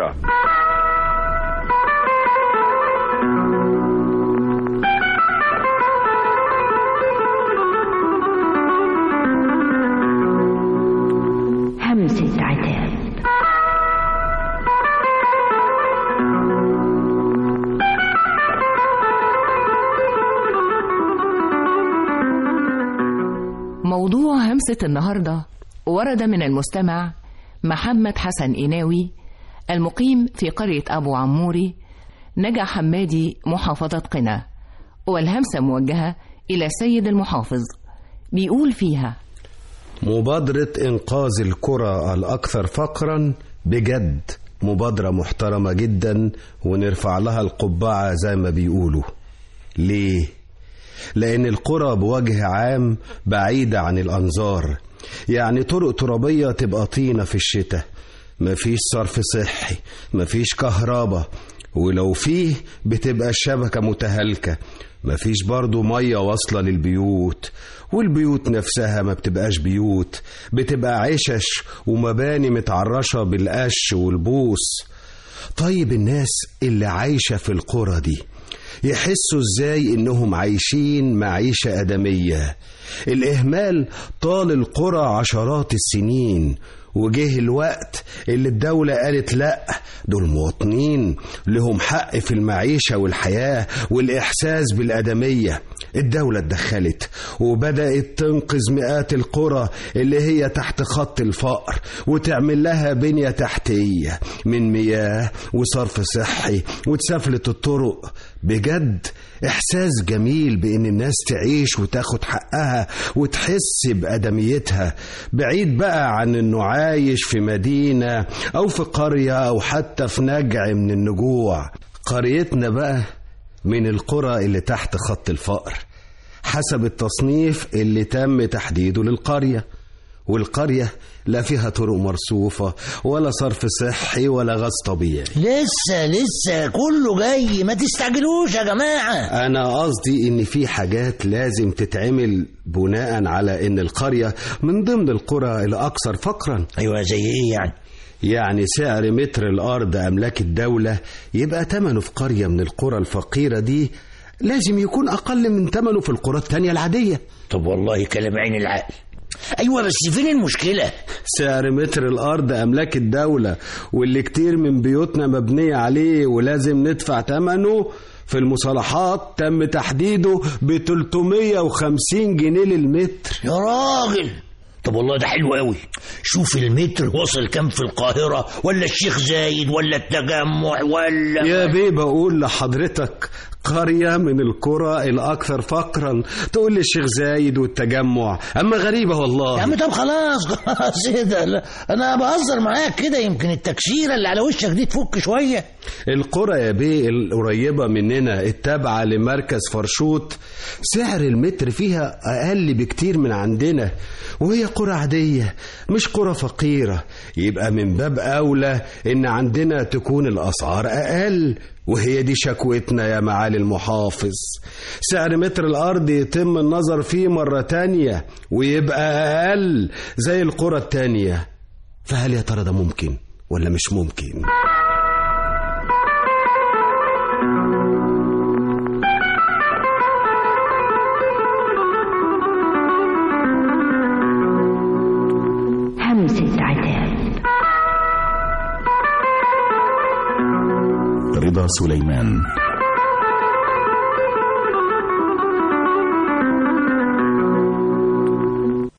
القرى همسة عتاب موضوع همسة النهاردة ورد من المستمع محمد حسن إناوي المقيم في قرية أبو عموري نجع حمادي محافظة قنا والهمسة موجهة إلى سيد المحافظ بيقول فيها مبادرة إنقاذ القرى الأكثر فقرا بجد مبادرة محترمة جدا ونرفع لها القبعة زي ما بيقولوا ليه؟ لأن القرى بوجه عام بعيدة عن الأنظار يعني طرق ترابية تبقى طينة في الشتاء مفيش صرف صحي مفيش كهرباء ولو فيه بتبقى الشبكة متهالكة مفيش برضو مية واصلة للبيوت والبيوت نفسها ما بتبقاش بيوت بتبقى عشش ومباني متعرشة بالقش والبوس طيب الناس اللي عايشة في القرى دي يحسوا ازاي انهم عايشين معيشة ادمية الاهمال طال القرى عشرات السنين وجه الوقت اللي الدولة قالت لا دول مواطنين لهم حق في المعيشة والحياة والإحساس بالأدمية الدولة اتدخلت وبدأت تنقذ مئات القرى اللي هي تحت خط الفقر وتعمل لها بنية تحتية من مياه وصرف صحي وتسفلت الطرق بجد إحساس جميل بإن الناس تعيش وتاخد حقها وتحس بأدميتها بعيد بقى عن إنه عايش في مدينة أو في قرية أو حتى في نجع من النجوع قريتنا بقى من القرى اللي تحت خط الفقر حسب التصنيف اللي تم تحديده للقرية والقرية لا فيها طرق مرصوفة ولا صرف صحي ولا غاز طبيعي لسه لسه كله جاي ما تستعجلوش يا جماعة أنا قصدي إن في حاجات لازم تتعمل بناء على إن القرية من ضمن القرى الأكثر فقرا أيوة زي إيه يعني يعني سعر متر الأرض أملاك الدولة يبقى تمنه في قرية من القرى الفقيرة دي لازم يكون أقل من تمنه في القرى التانية العادية طب والله كلام عين العقل أيوة بس فين المشكلة سعر متر الأرض أملاك الدولة واللي كتير من بيوتنا مبنية عليه ولازم ندفع تمنه في المصالحات تم تحديده ب 350 جنيه للمتر يا راجل طب والله ده حلو قوي شوف المتر وصل كام في القاهرة ولا الشيخ زايد ولا التجمع ولا يا بيه بقول لحضرتك قرية من القرى الأكثر فقرا تقول لي الشيخ زايد والتجمع أما غريبة والله يا عم طب خلاص خلاص ايه ده لا، انا بهزر معاك كده يمكن التكشيره اللي على وشك دي تفك شويه القرى يا بيه القريبة مننا التابعة لمركز فرشوط سعر المتر فيها أقل بكتير من عندنا وهي قرى عادية مش قرى فقيرة يبقى من باب أولى إن عندنا تكون الأسعار أقل وهي دي شكوتنا يا معالي المحافظ سعر متر الأرض يتم النظر فيه مرة تانية ويبقى أقل زي القرى التانية فهل يا ترى ده ممكن ولا مش ممكن؟ همسة عتاب رضا سليمان